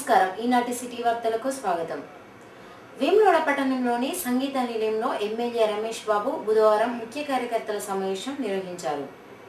నమస్కారం ఈనాటి సిటీ వార్తలకు స్వాగతం వేములవాడ పట్టణంలోని సంగీత నిలయంలో ఎమ్మెల్యే రమేష్ బాబు బుధవారం ముఖ్య కార్యకర్తల సమావేశం నిర్వహించారు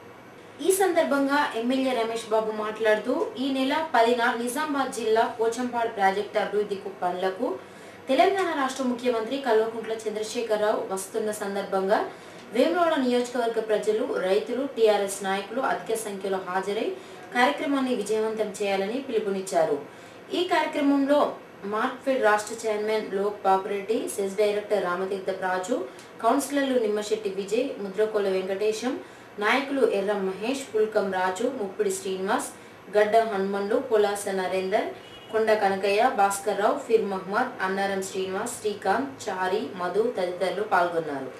ఈ సందర్భంగా ఎమ్మెల్యే రమేష్ బాబు మాట్లాడుతూ ఈ నెల పదిన నిజామాబాద్ జిల్లా పోచంపాడు ప్రాజెక్టు అభివృద్ధి పనులకు తెలంగాణ రాష్ట్ర ముఖ్యమంత్రి కల్వకుంట్ల చంద్రశేఖరరావు వస్తున్న సందర్భంగా వేములవాడ నియోజకవర్గ ప్రజలు రైతులు టీఆర్ఎస్ నాయకులు అధిక సంఖ్యలో హాజరై కార్యక్రమాన్ని విజయవంతం చేయాలని పిలుపునిచ్చారు ఈ కార్యక్రమంలో మార్క్ఫెడ్ రాష్ట్ర chairman Lok Bapureddy CESS director Ramatheertha Raju కౌన్సిలర్లు నిమ్మశెట్టి విజయ్ ముద్రకోల వెంకటేశం నాయకులు ఎర్రం మహేష్ పుల్కం రాజు ముప్పిడి శ్రీనివాస్ గడ్డ హనుమన్లు పులాస నరేందర్ కొండ కనకయ్య భాస్కర్ రావు ఫిర్ మహ్మద్ అన్నారం శ్రీనివాస్ శ్రీకాంత్ చారి మధు తదితరులు పాల్గొన్నారు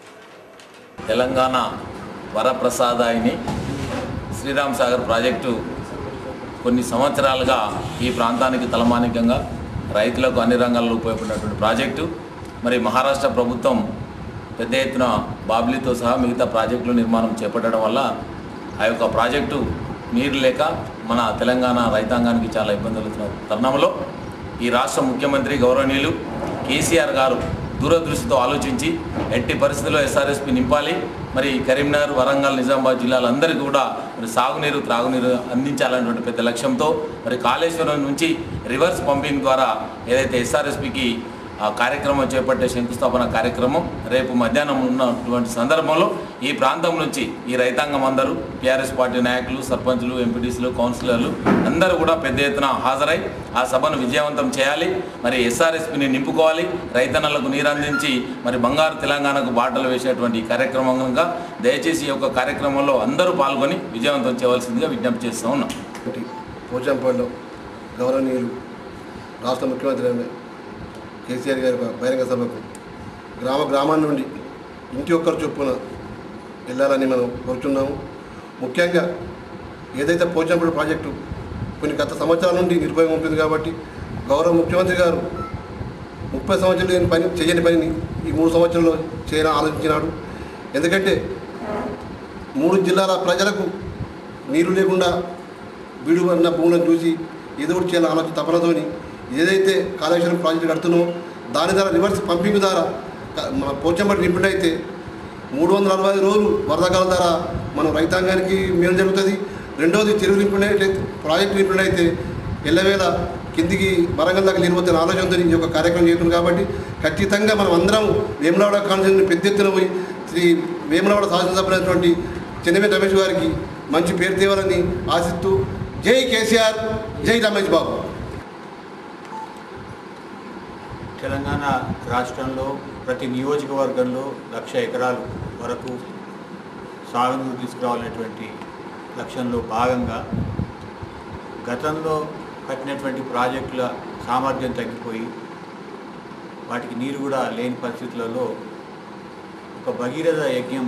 తెలంగాణ వరప్రసాదాయిని శ్రీరామ్ సాగర్ ప్రాజెక్టు కొన్ని సంవత్సరాలుగా ఈ ప్రాంతానికి తలమానికంగా రైతులకు అన్ని రంగాల్లో ఉపయోగపడినటువంటి ప్రాజెక్టు మరి మహారాష్ట్ర ప్రభుత్వం పెద్ద ఎత్తున బాబ్లీతో సహా మిగతా ప్రాజెక్టుల నిర్మాణం చేపట్టడం వల్ల ఆ యొక్క ప్రాజెక్టు నీరు లేక మన తెలంగాణ రైతాంగానికి చాలా ఇబ్బందులు అవుతున్న తరుణంలో ఈ రాష్ట్ర ముఖ్యమంత్రి గౌరవనీయులు కేసీఆర్ గారు దూరదృష్టితో ఆలోచించి ఎట్టి పరిస్థితుల్లో ఎస్ఆర్ఎస్పి నింపాలి మరి కరీంనగర్ వరంగల్ నిజామాబాద్ జిల్లాలందరికీ కూడా మరి సాగునీరు త్రాగునీరు అందించాలనేటువంటి పెద్ద లక్ష్యంతో మరి కాళేశ్వరం నుంచి రివర్స్ పంపింగ్ ద్వారా ఏదైతే ఎస్ఆర్ఎస్పికి ఆ కార్యక్రమం చేపట్టే శంకుస్థాపన కార్యక్రమం రేపు మధ్యాహ్నం ఉన్నటువంటి సందర్భంలో ఈ ప్రాంతం నుంచి ఈ రైతాంగం అందరూ టీఆర్ఎస్ పార్టీ నాయకులు సర్పంచులు ఎంపీటీసీలు కౌన్సిలర్లు అందరూ కూడా పెద్ద ఎత్తున హాజరై ఆ సభను విజయవంతం చేయాలి మరి ఎస్ఆర్ఎస్పిని నింపుకోవాలి రైతన్నలకు నీరు అందించి మరి బంగారు తెలంగాణకు బాటలు వేసేటువంటి ఈ కార్యక్రమం కనుక దయచేసి ఈ యొక్క కార్యక్రమంలో అందరూ పాల్గొని విజయవంతం చేయవలసిందిగా విజ్ఞప్తి చేస్తూ ఉన్నాం ఒకటి పోచంపల్లిలో గౌరవనీయులు రాష్ట్ర ముఖ్యమంత్రి అయిన కేసీఆర్ గారి బహిరంగ సభకు గ్రామ గ్రామాల నుండి ఇంటి ఒక్కరు చొప్పున వెళ్ళాలని మనం కోరుతున్నాము ముఖ్యంగా ఏదైతే పోచంపల్లి ప్రాజెక్టు కొన్ని గత సంవత్సరాల నుండి నిరుపయోగం ఉంటుంది కాబట్టి గౌరవ ముఖ్యమంత్రి గారు ముప్పై సంవత్సరాలు లేని పని చేయని పనిని ఈ మూడు సంవత్సరాల్లో చేయడం ఆలోచించినాడు ఎందుకంటే మూడు జిల్లాల ప్రజలకు నీరు లేకుండా బీడు అన్న భూములను చూసి ఏదో ఒకటి చేయాలని ఆలోచన తపనతోని ఏదైతే కాళేశ్వరం ప్రాజెక్టు కడుతున్నామో దాని ద్వారా రివర్స్ పంపింగ్ ద్వారా క- మన పోచంపట్టి నింపుడు అయితే మూడు వందల అరవై ఐదు రోజులు వరదకాల ద్వారా మన రైతాంగానికి మేలు జరుగుతుంది రెండవది చెరువు నింపునట్లయితే ప్రాజెక్టు నింపునట్లయితే ఎల్లవేళ కిందికి వరంగల్ దాకా నీరు పోతే ఆలోచనతో ఈ యొక్క కార్యక్రమం చేస్తుంది కాబట్టి ఖచ్చితంగా మనం అందరం వేములవాడ కాన్స్టిట్యూషన్ పెద్ద ఎత్తున పోయి శ్రీ వేములవాడ శాసనసభ్యులైనటువంటి చెన్నమే రమేష్ గారికి మంచి పేరు తేవాలని ఆశిస్తూ జై కేసీఆర్ జై రమేష్ బాబు తెలంగాణ రాష్ట్రంలో ప్రతి నియోజకవర్గంలో లక్ష ఎకరాలు వరకు సాగునీరు తీసుకురావాలనేటువంటి లక్ష్యంలో భాగంగా గతంలో కట్టినటువంటి ప్రాజెక్టుల సామర్థ్యం తగ్గిపోయి వాటికి నీరు కూడా లేని పరిస్థితులలో ఒక భగీరథ యజ్ఞం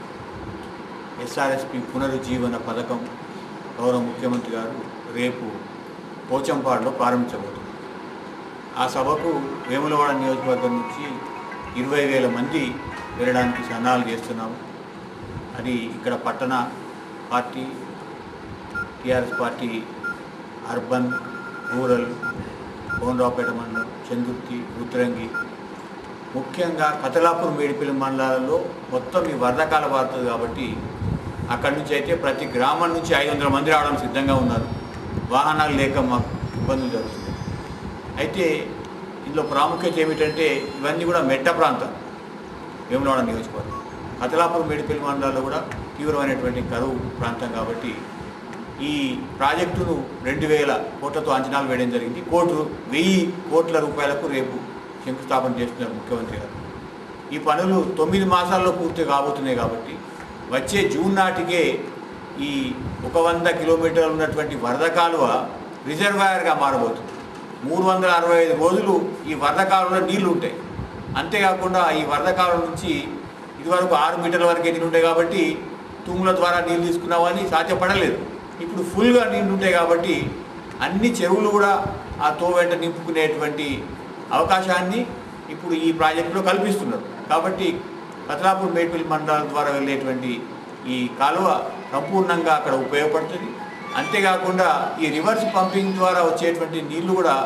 ఎస్ఆర్ఎస్పి పునరుజ్జీవన పథకం గౌరవ ముఖ్యమంత్రి గారు రేపు పోచంపాడులో ప్రారంభించబోతున్నారు ఆ సభకు వేములవాడ నియోజకవర్గం నుంచి ఇరవై వేల మంది వెళ్ళడానికి సన్నాహాలు చేస్తున్నాము అది ఇక్కడ పట్టణ party TRS party urban rural Konaraopet మండలం చందుర్తి రుద్రంగి ముఖ్యంగా కతలాపూర్ మేడిపల్లి మండలాలలో మొత్తం ఈ వరదకాల పడుతుంది కాబట్టి అక్కడి నుంచి అయితే ప్రతి గ్రామం నుంచి ఐదు వందల మంది రావడం సిద్ధంగా ఉన్నారు వాహనాలు లేక మాకు ఇబ్బందులు జరుగుతుంది అయితే ఇందులో ప్రాముఖ్యత ఏమిటంటే ఇవన్నీ కూడా మెట్ట ప్రాంతం వేములవాడ నియోజకవర్గం కతలాపురం మేడిపల్లి మండలాల్లో కూడా తీవ్రమైనటువంటి కరువు ప్రాంతం కాబట్టి ఈ ప్రాజెక్టును రెండు వేల కోట్లతో అంచనాలు వేయడం జరిగింది కోట్లు వెయ్యి కోట్ల రూపాయలకు రేపు శంకుస్థాపన చేస్తున్నారు ముఖ్యమంత్రి గారు ఈ పనులు తొమ్మిది మాసాల్లో పూర్తి కాబోతున్నాయి కాబట్టి వచ్చే జూన్ నాటికే ఈ ఒక వంద కిలోమీటర్లు ఉన్నటువంటి వరద కాలువ రిజర్వాయర్గా మారబోతుంది మూడు వందల అరవై ఐదు రోజులు ఈ వరద కాలువలో నీళ్లు ఉంటాయి అంతేకాకుండా ఈ వరద కాలువ నుంచి ఇదివరకు ఆరు మీటర్ల వరకే నీళ్ళు ఉంటాయి కాబట్టి తూముల ద్వారా నీళ్ళు తీసుకున్నామని సాధ్యపడలేదు ఇప్పుడు ఫుల్గా నీళ్ళు ఉంటాయి కాబట్టి అన్ని చెరువులు కూడా ఆ తో వెంట నింపుకునేటువంటి అవకాశాన్ని ఇప్పుడు ఈ ప్రాజెక్టులో కల్పిస్తున్నారు కాబట్టి కతలాపూర్ మేడ్పల్లి మండలాల ద్వారా వెళ్ళేటువంటి ఈ కాలువ సంపూర్ణంగా అక్కడ ఉపయోగపడుతుంది అంతేకాకుండా ఈ రివర్స్ పంపింగ్ ద్వారా వచ్చేటువంటి నీళ్లు కూడా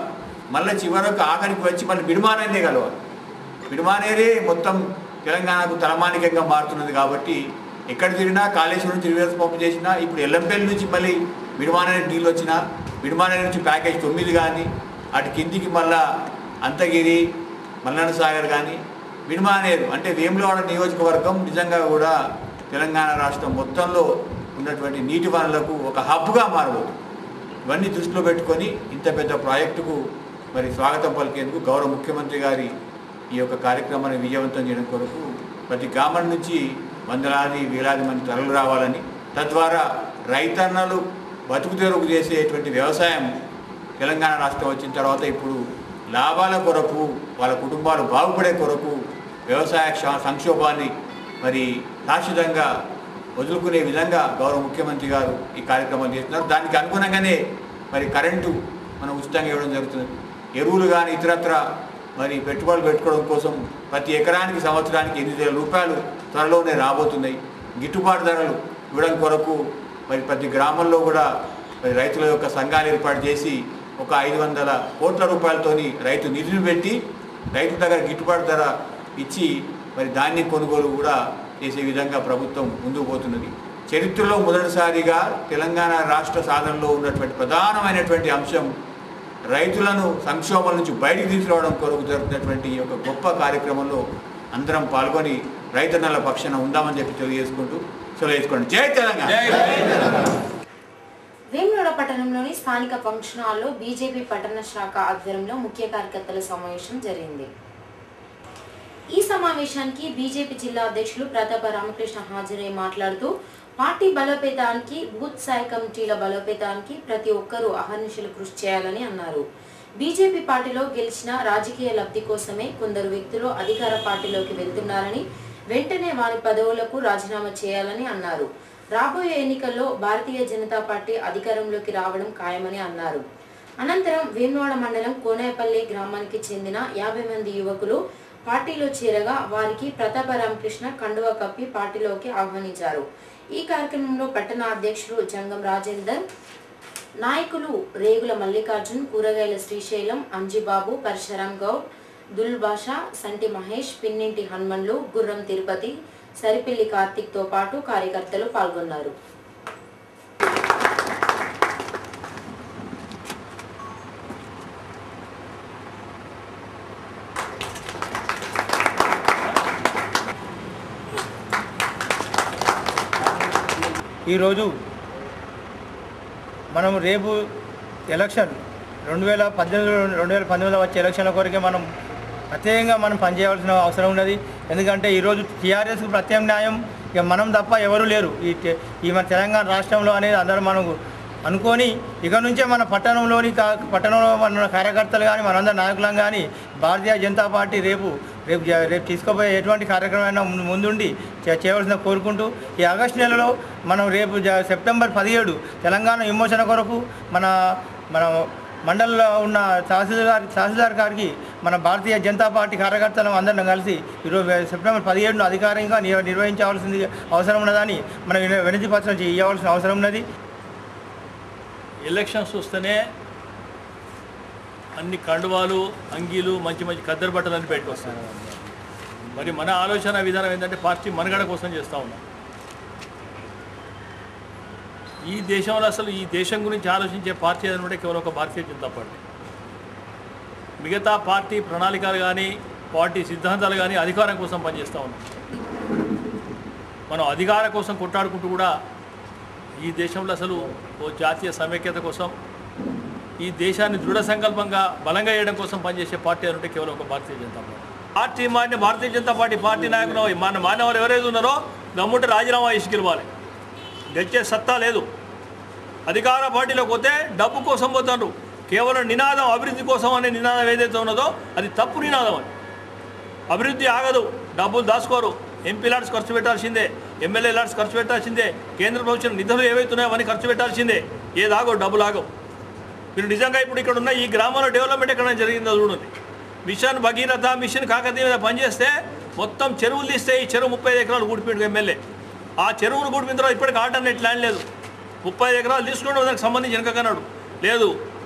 మళ్ళీ చివరకు ఆఖరికి వచ్చి మళ్ళీ మిడిమానేరే కలవాలి మిడిమానేరే మొత్తం తెలంగాణకు తలమానికంగా మారుతున్నది కాబట్టి ఎక్కడ తిరిగినా కాళేశ్వరం నుంచి రివర్స్ పంపు చేసినా ఇప్పుడు ఎల్లంపల్లి నుంచి మళ్ళీ మిడిమానేరు నీళ్ళు వచ్చినా మిడిమానేరు నుంచి ప్యాకేజ్ తొమ్మిది కానీ అటు కిందికి మళ్ళా అంతగిరి మల్లన్న సాగర్ కానీ మిడిమానేరు అంటే వేములవాడ నియోజకవర్గం నిజంగా కూడా తెలంగాణ రాష్ట్రం మొత్తంలో ఉన్నటువంటి నీటి వనరులకు ఒక హబ్గా మారబోతుంది ఇవన్నీ దృష్టిలో పెట్టుకొని ఇంత పెద్ద ప్రాజెక్టుకు మరి స్వాగతం పలికేందుకు గౌరవ ముఖ్యమంత్రి గారి ఈ యొక్క కార్యక్రమాన్ని విజయవంతం చేయడం కొరకు ప్రతి గ్రామం నుంచి వందలాది వేలాది మంది తరలి రావాలని తద్వారా రైతన్నలు బతుకు తెరుగు చేసేటువంటి వ్యవసాయం తెలంగాణ రాష్ట్రం వచ్చిన తర్వాత ఇప్పుడు లాభాల కొరకు వాళ్ళ కుటుంబాలు బాగుపడే కొరకు వ్యవసాయ క్ష- సంక్షోభాన్ని మరి శాశ్వతంగా వదులుకునే విధంగా గౌరవ ముఖ్యమంత్రి గారు ఈ కార్యక్రమాలు చేస్తున్నారు దానికి అనుగుణంగానే మరి కరెంటు మనం ఉచితంగా ఇవ్వడం జరుగుతుంది ఎరువులు కానీ ఇతరత్ర మరి పెట్టుబడులు పెట్టుకోవడం కోసం ప్రతి ఎకరానికి సంవత్సరానికి ఎనిమిది వేల రూపాయలు త్వరలోనే రాబోతున్నాయి గిట్టుబాటు ధరలు ఇవ్వడం కొరకు మరి ప్రతి గ్రామంలో కూడా మరి రైతుల యొక్క సంఘాలు ఏర్పాటు చేసి ఒక ఐదు వందల కోట్ల రూపాయలతోని రైతు నిధులు పెట్టి రైతు దగ్గర గిట్టుబాటు ధర ఇచ్చి మరి ధాన్యం కొనుగోలు కూడా చేసే విధంగా ప్రభుత్వం ముందుకు పోతున్నది చరిత్రలో మొదటిసారిగా తెలంగాణ రాష్ట్ర సాధనలో ఉన్నటువంటి ప్రధానమైనటువంటి అంశం రైతులను సంక్షోభం నుంచి బయటికి తీసుకురావడం కొరకు జరుగుతున్నటువంటి ఈ యొక్క గొప్ప కార్యక్రమంలో అందరం పాల్గొని రైతన్నల పక్షాన ఉందామని చెప్పి తెలియజేసుకుంటూ సెలవు చేసుకోండి జై తెలంగాణ వేములవాడ పట్టణంలోని స్థానిక ఫంక్షన్ హాల్లో బీజేపీ పట్టణ శాఖ ఆధ్వర్యంలో ముఖ్య కార్యకర్తల సమావేశం జరిగింది ఈ సమావేశానికి బీజేపీ జిల్లా అధ్యక్షులు ప్రతాప రామకృష్ణ హాజరై మాట్లాడుతూ పార్టీ బలోపేతానికి బూత్ స్థాయి కమిటీల బలోపేతానికి ప్రతి ఒక్కరూ అహర్నిశలు కృషి చేయాలని అన్నారు బీజేపీ పార్టీలో గెలిచిన రాజకీయ లబ్ధి కోసమే కొందరు వ్యక్తులు అధికార పార్టీలోకి వెళ్తున్నారని వెంటనే వారి పదవులకు రాజీనామా చేయాలని అన్నారు రాబోయే ఎన్నికల్లో భారతీయ జనతా పార్టీ అధికారంలోకి రావడం ఖాయమని అన్నారు అనంతరం వేములవాడ మండలం కోనేపల్లి గ్రామానికి చెందిన యాభై మంది యువకులు పార్టీలో చేరగా వారికి ప్రతాప రామకృష్ణ కండువా కప్పి పార్టీలోకి ఆహ్వానించారు ఈ కార్యక్రమంలో పట్టణ అధ్యక్షులు జంగం రాజేందర్ నాయకులు రేగుల మల్లికార్జున్ కూరగాయల శ్రీశైలం అంజిబాబు పరశురాం గౌడ్ దుల్ బాషా సంటి మహేష్ పిన్నింటి హనుమన్లు గుర్రం తిరుపతి సరిపిల్లి కార్తిక్ తో పాటు కార్యకర్తలు పాల్గొన్నారు ఈరోజు మనం రేపు ఎలక్షన్ రెండు వేల పద్దెనిమిది రెండు వేల పంతొమ్మిదిలో వచ్చే ఎలక్షన్ల కొరకే మనం ప్రత్యేకంగా మనం పనిచేయవలసిన అవసరం ఉన్నది ఎందుకంటే ఈరోజు టీఆర్ఎస్కు ప్రత్యామ్నాయం ఇక మనం తప్ప ఎవరు లేరు ఈ తె- ఈ మన తెలంగాణ రాష్ట్రంలో అనేది అందరూ మనం అనుకొని ఇక నుంచే మన పట్టణంలోని కా- పట్టణంలో మన కార్యకర్తలు కానీ మనందరి నాయకులం కానీ భారతీయ జనతా పార్టీ రేపు రేపు జ- రేపు తీసుకోబోయే ఎటువంటి కార్యక్రమమైనా ముందు- ముందుండి చే- చేయవలసిన కోరుకుంటూ ఈ ఆగస్టు నెలలో మనం రేపు జ- సెప్టెంబర్ పదిహేడు తెలంగాణ విమోచన కొరకు మన మన మండలంలో ఉన్న తహసీల్దార్ గారి తహసీల్దార్ గారికి మన భారతీయ జనతా పార్టీ కార్యకర్తలు అందరం కలిసి ఈరోజు సెప్టెంబర్ పదిహేడును అధికారికంగా నిర్- నిర్వహించవలసింది అవసరం ఉన్నదని మనం విన- వినతి పత్రం ఇవ్వవలసిన అవసరం ఉన్నది ఎలక్షన్స్ వస్తేనే అన్ని కండువాలు అంగీలు మంచి మంచి ఖద్దరు బట్టలు అన్ని బయటకు వస్తాయి మరి మన ఆలోచన విధానం ఏంటంటే పార్టీ మనుగడ కోసం చేస్తూ ఉన్నాం ఈ దేశంలో అసలు ఈ దేశం గురించి ఆలోచించే పార్టీ ఏదైనా ఉంటే కేవలం ఒక భారతీయ జనతా పార్టీ మిగతా పార్టీ ప్రణాళికలు కానీ పార్టీ సిద్ధాంతాలు కానీ అధికారం కోసం పనిచేస్తూ ఉన్నాం మనం అధికారం కోసం కొట్లాడుకుంటూ కూడా ఈ దేశంలో అసలు ఓ జాతీయ సమైక్యత కోసం ఈ దేశాన్ని దృఢ సంకల్పంగా బలంగా చేయడం కోసం పనిచేసే పార్టీ అని ఉంటే కేవలం ఒక భారతీయ జనతా పార్టీ పార్టీ మారిన భారతీయ జనతా పార్టీ పార్టీ నాయకులు మన మానవులు ఎవరైతే ఉన్నారో గమ్ముంటే రాజీనామా చేసి గెలవాలి గెలిచే సత్తా లేదు అధికార పార్టీలోకి పోతే డబ్బు కోసం పోతారు కేవలం నినాదం అభివృద్ధి కోసం అనే నినాదం ఏదైతే ఉన్నదో అది తప్పు నినాదం అది అభివృద్ధి ఆగదు డబ్బులు దాచుకోరు ఎంపీ లాడ్స్ ఖర్చు పెట్టాల్సిందే ఎమ్మెల్యే లాడ్స్ ఖర్చు పెట్టాల్సిందే కేంద్ర ప్రభుత్వం నిధులు ఏవైతున్నాయో అవన్నీ ఖర్చు పెట్టాల్సిందే ఏది ఆగవు డబ్బులు ఆగవు మీరు నిజంగా ఇప్పుడు ఇక్కడ ఉన్న ఈ గ్రామంలో డెవలప్మెంట్ ఎక్కడ జరిగిందో చూడండి మిషన్ భగీరథ మిషన్ కాకతీయ మీద పనిచేస్తే మొత్తం చెరువులు తీస్తే ఈ చెరువు ముప్పై ఐదు ఎకరాలు కూడిపోయింది ఎమ్మెల్యే ఆ చెరువును కూడిపోయిన తర్వాత ఇప్పటికి ఆల్టర్నేట్ ల్యాండ్ లేదు ముప్పై ఐదు ఎకరాలు తీసుకుంటే దానికి సంబంధించి వెనకన్నాడు లేదు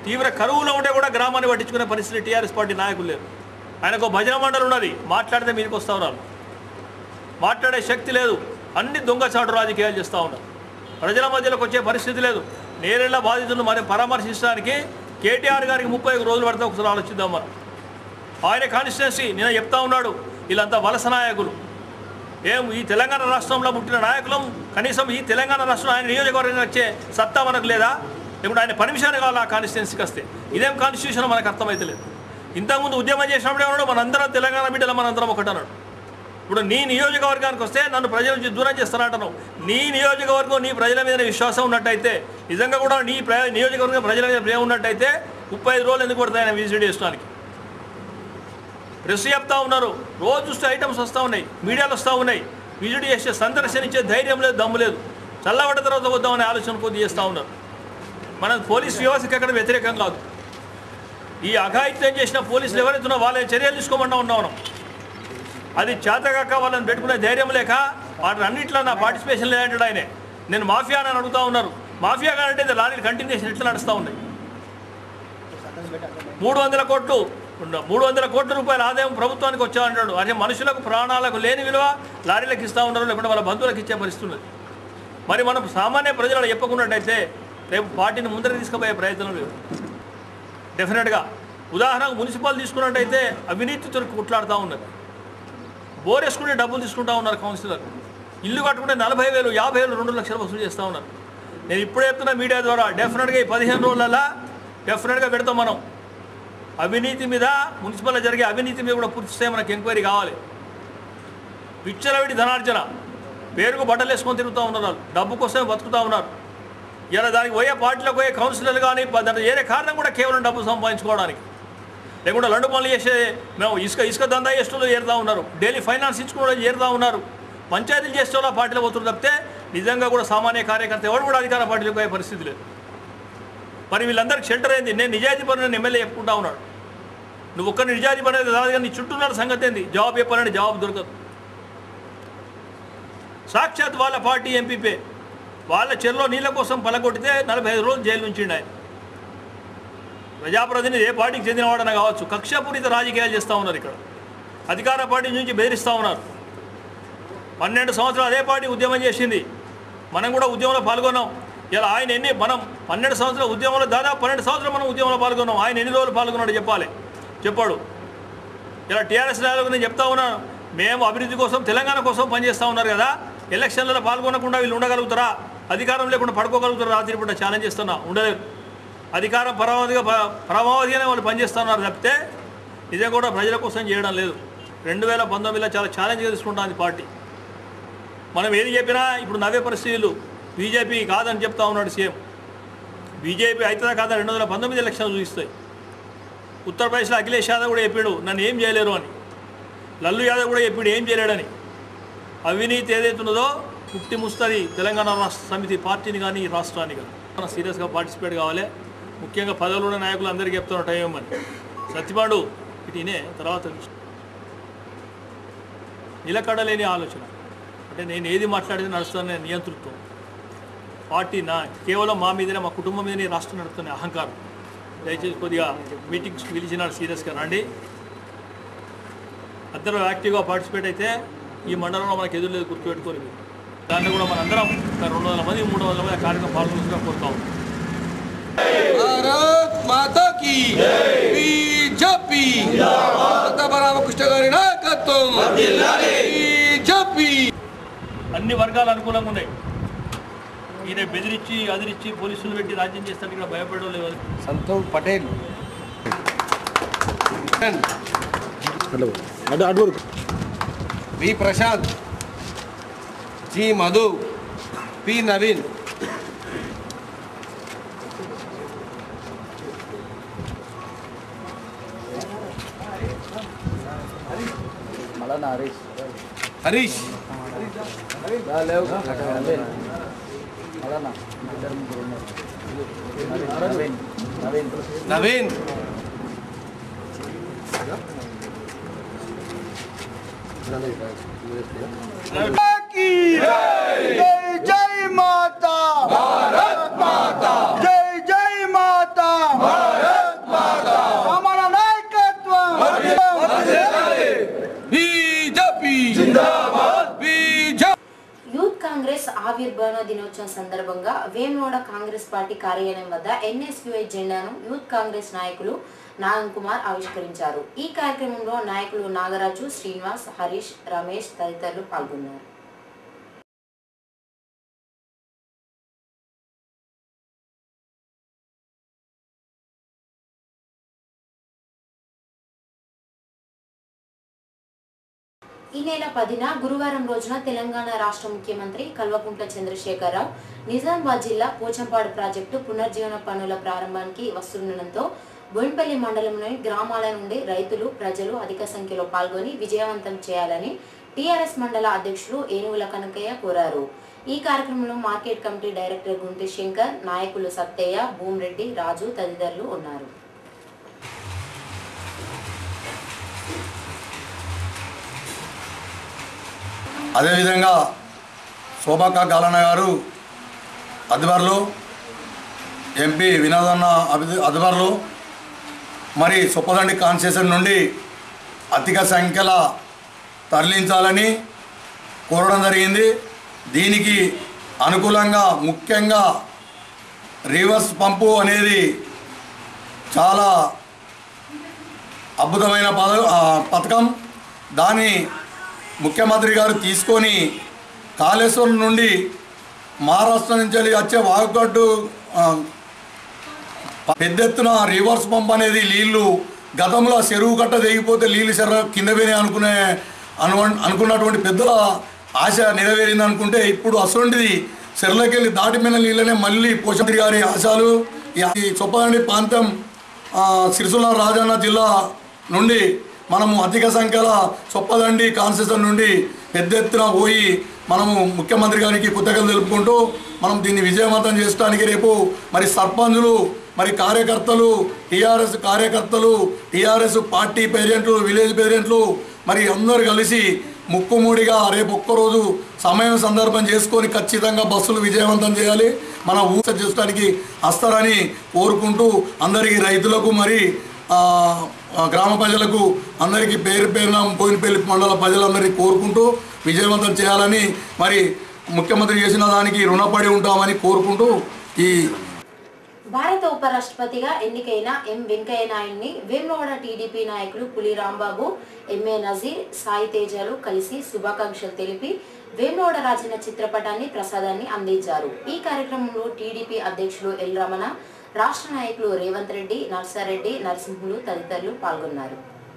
తీవ్ర కరువులో ఉంటే కూడా గ్రామాన్ని పట్టించుకునే పరిస్థితి టీఆర్ఎస్ పార్టీ నాయకులు లేరు ఆయనకు ఒక భజన మండలి ఉన్నది మాట్లాడితే మీదకి వస్తా ఉన్నారు మాట్లాడే శక్తి లేదు అన్ని దొంగచాటు రాజకీయాలు చేస్తూ ఉన్నారు ప్రజల మధ్యలోకి వచ్చే పరిస్థితి లేదు నేరేళ్ల బాధితులను మరి పరామర్శించడానికి కేటీఆర్ గారికి ముప్పై ఐదు రోజులు పడితే ఒకసారి ఆలోచిద్దాం మనం ఆయన కాన్స్టిట్యున్సీ నేను చెప్తా ఉన్నాడు వీళ్ళంతా వలస నాయకులు ఏం ఈ తెలంగాణ రాష్ట్రంలో పుట్టిన నాయకులం కనీసం ఈ తెలంగాణ రాష్ట్రం ఆయన నియోజకవర్గం వచ్చే సత్తా మనకు లేదా లేకుంటే ఆయన పర్మిషన్ కావాలి ఆ కాన్స్టిట్యున్సీకి వస్తే ఇదేం కాన్స్టిట్యూషన్ మనకు అర్థమైతలేదు ఇంతకుముందు ఉద్యమం చేసినప్పుడు ఏమన్నాడు మనందరం తెలంగాణ బిడ్డలు మనందరం ఒకటి అన్నాడు ఇప్పుడు నీ నియోజకవర్గానికి వస్తే నన్ను ప్రజల నుంచి దూరం చేస్తానంటున్నావు నీ నియోజకవర్గం నీ ప్రజల మీద విశ్వాసం ఉన్నట్టయితే నిజంగా కూడా నీ ప్ర నియోజకవర్గం ప్రజల మీద ప్రేమ ఉన్నట్టయితే ముప్పై ఐదు రోజులు ఎందుకు పడతాయి ఆయన విజిట్ చేయడానికి ప్రెస్ చెప్తా ఉన్నారు రోజు చూస్తే ఐటమ్స్ వస్తూ ఉన్నాయి మీడియాలు వస్తూ ఉన్నాయి విజిట్ చేసే సందర్శనిచ్చే ధైర్యం లేదు దమ్ము లేదు చల్లబడ్డ తర్వాత వద్దామనే ఆలోచన కొద్ది చేస్తూ ఉన్నారు మన పోలీస్ వ్యవస్థకి ఎక్కడ వ్యతిరేకం కాదు ఈ అఘాయిత్యం చేసిన పోలీసులు ఎవరైతే ఉన్నారో వాళ్ళ చర్యలు తీసుకోమన్నా ఉన్నా ఉన్నాం అది చేతగాక వాళ్ళని పెట్టుకునే ధైర్యం లేక వాటి అన్నింటిలో నా పార్టిసిపేషన్ లేదంటాడు ఆయనే నేను మాఫియా అని అడుగుతా ఉన్నారు మాఫియా కానంటే ఇది లారీలు కంటిన్యూషన్ ఎట్లా నడుస్తూ ఉన్నాయి మూడు వందల కోట్లు ఉన్న- మూడు వందల కోట్ల రూపాయల ఆదాయం ప్రభుత్వానికి వచ్చా అంటాడు అదే మనుషులకు ప్రాణాలకు లేని విలువ లారీలకు ఇస్తూ ఉన్నారు లేకుంటే వాళ్ళ బంధువులకు ఇచ్చే పరిస్థితి ఉన్నది మరి మనం సామాన్య ప్రజలు చెప్పకున్నట్టయితే రేపు పార్టీని ముందరికి తీసుకుపోయే ప్రయత్నం లేదు డెఫినెట్గా ఉదాహరణకు మున్సిపల్ తీసుకున్నట్టయితే అవినీతితో కుట్లాడుతూ ఉన్నది బోర్ వేసుకుంటే డబ్బులు తీసుకుంటా ఉన్నారు కౌన్సిలర్ ఇల్లు కట్టుకుంటే నలభై వేలు యాభై వేలు రెండు లక్షలు వసూలు చేస్తూ ఉన్నారు నేను ఇప్పుడే చెప్తున్నా మీడియా ద్వారా డెఫినెట్గా ఈ పదిహేను రోజులలో డెఫినెట్గా పెడతాం మనం అవినీతి మీద మున్సిపల్లో జరిగే అవినీతి మీద కూడా పూర్తి స్థాయి మనకు ఎంక్వైరీ కావాలి విచ్చలవిడి ధనార్జన పేరుకు బట్టలు వేసుకొని తిరుగుతూ ఉన్నారు వాళ్ళు డబ్బు కోసమే బతుకుతూ ఉన్నారు ఇలా దానికి పోయే పార్టీలకు పోయే కౌన్సిలర్లు కానీ దానికి వేరే కారణం కూడా కేవలం డబ్బు సంపాదించుకోవడానికి లేకుండా లండు పనులు చేసే మేము ఇసుక ఇసుక దందా చేసే వాళ్ళు ఏరుతా ఉన్నారు డైలీ ఫైనాన్స్ ఇచ్చుకోవడం ఏరుతా ఉన్నారు పంచాయతీలు చేసే వాళ్ళు ఆ పార్టీలో పోతున్నారు తప్పితే నిజంగా కూడా సామాన్య కార్యకర్త ఎవరు కూడా అధికార పార్టీలకు పోయే పరిస్థితి లేదు మరి వీళ్ళందరికీ షెల్టర్ అయింది నేను నిజాయితీ పని ఎమ్మెల్యే చెప్పుకుంటా ఉన్నాడు నువ్వు ఒక్కరిని నిజాయితీ పని రాదు కానీ నీ చుట్టూ ఉన్న సంగతి ఏంది జవాబు చెప్పాలంటే జవాబు దొరకదు సాక్షాత్ వాళ్ళ పార్టీ ఎంపీపే వాళ్ళ చెరులో నీళ్ళ కోసం పలగొట్టితే నలభై ఐదు రోజులు జైలు ఉంచిండు ఆయన ప్రజాప్రతినిధి ఏ పార్టీకి చెందినవాడన కావచ్చు కక్షపూరిత రాజకీయాలు చేస్తూ ఉన్నారు ఇక్కడ అధికార పార్టీ నుంచి బెదిరిస్తూ ఉన్నారు పన్నెండు సంవత్సరాలు అదే పార్టీ ఉద్యమం చేసింది మనం కూడా ఉద్యమంలో పాల్గొన్నాం ఇలా ఆయన ఎన్ని మనం పన్నెండు సంవత్సరాల ఉద్యమంలో దాదాపు పన్నెండు సంవత్సరాలు మనం ఉద్యమంలో పాల్గొన్నాం ఆయన ఎన్ని రోజులు పాల్గొన్నాడు చెప్పాలి చెప్పాడు ఇలా టీఆర్ఎస్ నాయకులు నేను చెప్తా ఉన్నాను మేము అభివృద్ధి కోసం తెలంగాణ కోసం పనిచేస్తూ ఉన్నారు కదా ఎలక్షన్లలో పాల్గొనకుండా వీళ్ళు ఉండగలుగుతారా అధికారం లేకుండా పడుకోగలుగుతారా రాత్రి పూట ఛాలెంజ్ చేస్తున్నా ఉండలేరు అధికారం పరమావధిగా పరమావధిగానే వాళ్ళు పనిచేస్తున్నారు తప్పితే నిజం కూడా ప్రజల కోసం చేయడం లేదు రెండు వేల పంతొమ్మిదిలో చాలా ఛాలెంజ్గా తీసుకుంటుంది పార్టీ మనం ఏది చెప్పినా ఇప్పుడు నవ్వే పరిస్థితులు బీజేపీ కాదని చెప్తా ఉన్నాడు సీఎం బీజేపీ అవుతుందా కాదా రెండు వందల పంతొమ్మిది ఎలక్షన్లు చూపిస్తాయి ఉత్తరప్రదేశ్లో అఖిలేష్ యాదవ్ కూడా చెప్పాడు నన్ను ఏం చేయలేరు అని లల్లు యాదవ్ కూడా చెప్పాడు ఏం చేయలేడని అవినీతి ఏదైతే ఉన్నదో ముక్తి ముస్తుంది తెలంగాణ రాష్ట్ర సమితి పార్టీని కానీ ఈ రాష్ట్రాన్ని కానీ మనం సీరియస్గా పార్టిసిపేట్ కావాలి ముఖ్యంగా పదవులు ఉన్న నాయకులు అందరికీ చెప్తున్న టైం అని సత్యపాడు ఇటునే తర్వాత విషయం. నిలకడలేని ఆలోచన అంటే నేను ఏది మాట్లాడితే నడుస్తున్న నియంతృత్వం పార్టీ నా కేవలం మా మీదనే మా కుటుంబం మీదనే ఈ రాష్ట్రం నడుస్తున్న అహంకారం దయచేసి కొద్దిగా మీటింగ్స్ పిలిచిన సీరియస్గా రండి అందరూ యాక్టివ్గా పార్టిసిపేట్ అయితే ఈ మండలంలో మనకు ఎదురు లేదు గుర్తుపెట్టుకొని మీరు దాంట్లో కూడా మనందరం ఒక రెండు వందల మంది మూడు వందల మంది ఆ కార్యక్రమం పాల్గొనగా కోరుతాం భారత్ మాతా की बीजेपी రామకృష్ణ గారి నాయకత్వం బీజేపీ అన్ని వర్గాలు అనుకూలంగా ఉన్నాయి ఈయన బెదిరించి అదిరించి పోలీసులు పెట్టి రాజ్యం చేస్తానికి ఇక్కడ భయపడడం లేదు Santosh Patel V Prashanth G Madhu P Naveen Harish Naveen జై జై మాతా భారత్ మాతా జై జై మాతా పదిహేనవ దినోత్సవం సందర్భంగా వేములవాడ కాంగ్రెస్ పార్టీ కార్యాలయం వద్ద ఎన్ఎస్యుఐ జెండాను యూత్ కాంగ్రెస్ నాయకులు నాగన్ కుమార్ ఆవిష్కరించారు ఈ కార్యక్రమంలో నాయకులు నాగరాజు శ్రీనివాస్ హరీష్ రమేష్ తదితరులు పాల్గొన్నారు ఈ నెల పదిన గురువారం రోజున తెలంగాణ రాష్ట్ర ముఖ్యమంత్రి కల్వకుంట్ల చంద్రశేఖరరావు నిజామాబాద్ జిల్లా పోచంపాడు ప్రాజెక్టు పునర్జీవన పనుల ప్రారంభానికి వస్తుండటంతో బోయిన్పల్లి మండలంలోని గ్రామాల నుండి రైతులు ప్రజలు అధిక సంఖ్యలో పాల్గొని విజయవంతం చేయాలని టీఆర్ఎస్ మండల అధ్యక్షులు ఏనుగుల కనకయ్య కోరారు ఈ కార్యక్రమంలో market committee director Gunti Shankar నాయకులు సత్తయ్య భూమిరెడ్డి రాజు తదితరులు ఉన్నారు అదేవిధంగా శోభాక గాలన్న గారు అధిబర్లు ఎంపీ వినోదన్న అభి- అధిబర్లు మరి సొప్పదండి కాన్స్టిట్యూషన్ నుండి అధిక సంఖ్యల తరలించాలని కోరడం జరిగింది దీనికి అనుకూలంగా ముఖ్యంగా రివర్స్ పంపు అనేది చాలా అద్భుతమైన పద ఆ, పథకం దాన్ని ముఖ్యమంత్రి గారు తీసుకొని కాళేశ్వరం నుండి మహారాష్ట్ర నుంచి వెళ్ళి వచ్చే వాగుగడ్డు ఆ, పెద్ద ఎత్తున రివర్స్ పంప్ అనేది నీళ్లు గతంలో చెరువు కట్ట తెగిపోతే నీళ్ళు చెర్ర కింద పోయినాయి అనుకునే అను అనుకున్నటువంటి పెద్దల ఆశ నెరవేరింది అనుకుంటే ఇప్పుడు అసలుంటిది చెర్లకి వెళ్ళి దాటిపోయిన నీళ్ళనే మళ్ళీ పోషంత్రి గారి ఆశలు ఈ చొప్పదండి ప్రాంతం ఆ, సిరిసిల్ల రాజన్న జిల్లా నుండి మనము అధిక సంఖ్యల చొప్పదండి కాన్స్టిట్యూషన్ నుండి పెద్ద ఎత్తున పోయి మనము ముఖ్యమంత్రి గారికి కృతజ్ఞతలు తెలుపుకుంటూ మనం దీన్ని విజయవంతం చేయడానికి రేపు మరి సర్పంచులు మరి కార్యకర్తలు టీఆర్ఎస్ కార్యకర్తలు టీఆర్ఎస్ పార్టీ పేరెంట్లు విలేజ్ పేరెంట్లు మరి అందరూ కలిసి ముక్కుమూడిగా రేపు ఒక్కరోజు సమయం సందర్భం చేసుకొని ఖచ్చితంగా బస్సులు విజయవంతం చేయాలి మన ఊస చేసుకోవడానికి వస్తారని కోరుకుంటూ అందరికీ రైతులకు మరి ఆ, ఆ, గ్రామ ప్రజలకు అందరికీ పేరు పేరున పోయినపల్లి మండల ప్రజలందరికీ కోరుకుంటూ విజయవంతం చేయాలని మరి ముఖ్యమంత్రి చేసిన దానికి రుణపడి ఉంటామని కోరుకుంటూ ఈ భారత ఉపరాష్ట్రపతిగా ఎన్నికైన ఎం వెంకయ్య నాయుడిని వేములవాడ టీడీపీ నాయకులు పులి రాంబాబు ఎంఏ నజీర్ సాయి తేజాలు కలిసి శుభాకాంక్షలు తెలిపి వేములవాడ రాజన్న చిత్రపటాన్ని ప్రసాదాన్ని అందించారు ఈ కార్యక్రమంలో టీడీపీ అధ్యక్షులు ఎల్ రమణ రాష్ట్ర నాయకులు రేవంత్ రెడ్డి నర్సారెడ్డి నరసింహులు తదితరులు పాల్గొన్నారు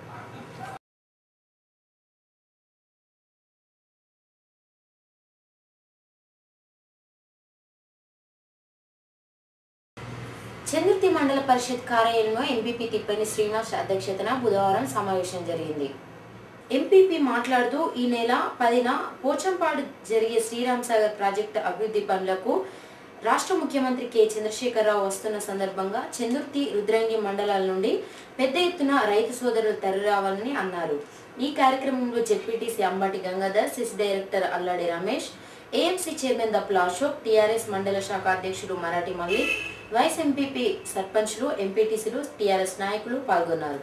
చందుర్తి మండల పరిషత్ కార్యాలయంలో ఎంపీపీ తిప్పని శ్రీనివాస్ అధ్యక్షతన బుధవారం సమావేశం జరిగింది ఎంపీపీ మాట్లాడుతూ ఈ నెల పదిన పోచంపాడు జరిగే శ్రీరామ్ సాగర్ ప్రాజెక్టు అభివృద్ధి పనులకు రాష్ట్ర ముఖ్యమంత్రి కె చంద్రశేఖరరావు వస్తున్న సందర్భంగా చందుర్తి రుద్రంగి మండలాల నుండి పెద్ద ఎత్తున రైతు సోదరులు తరలిరావాలని అన్నారు ఈ కార్యక్రమంలో ZPTC Ambati Gangadhar CESS director Alladi Ramesh AMC chairman Dappula Ashok TRS మండల శాఖ అధ్యక్షుడు మరాఠీ మల్లిక్ వైస్ ఎంపీపీ సర్పంచ్లు ఎంపీటీసీలు టీఆర్ఎస్ నాయకులు పాల్గొన్నారు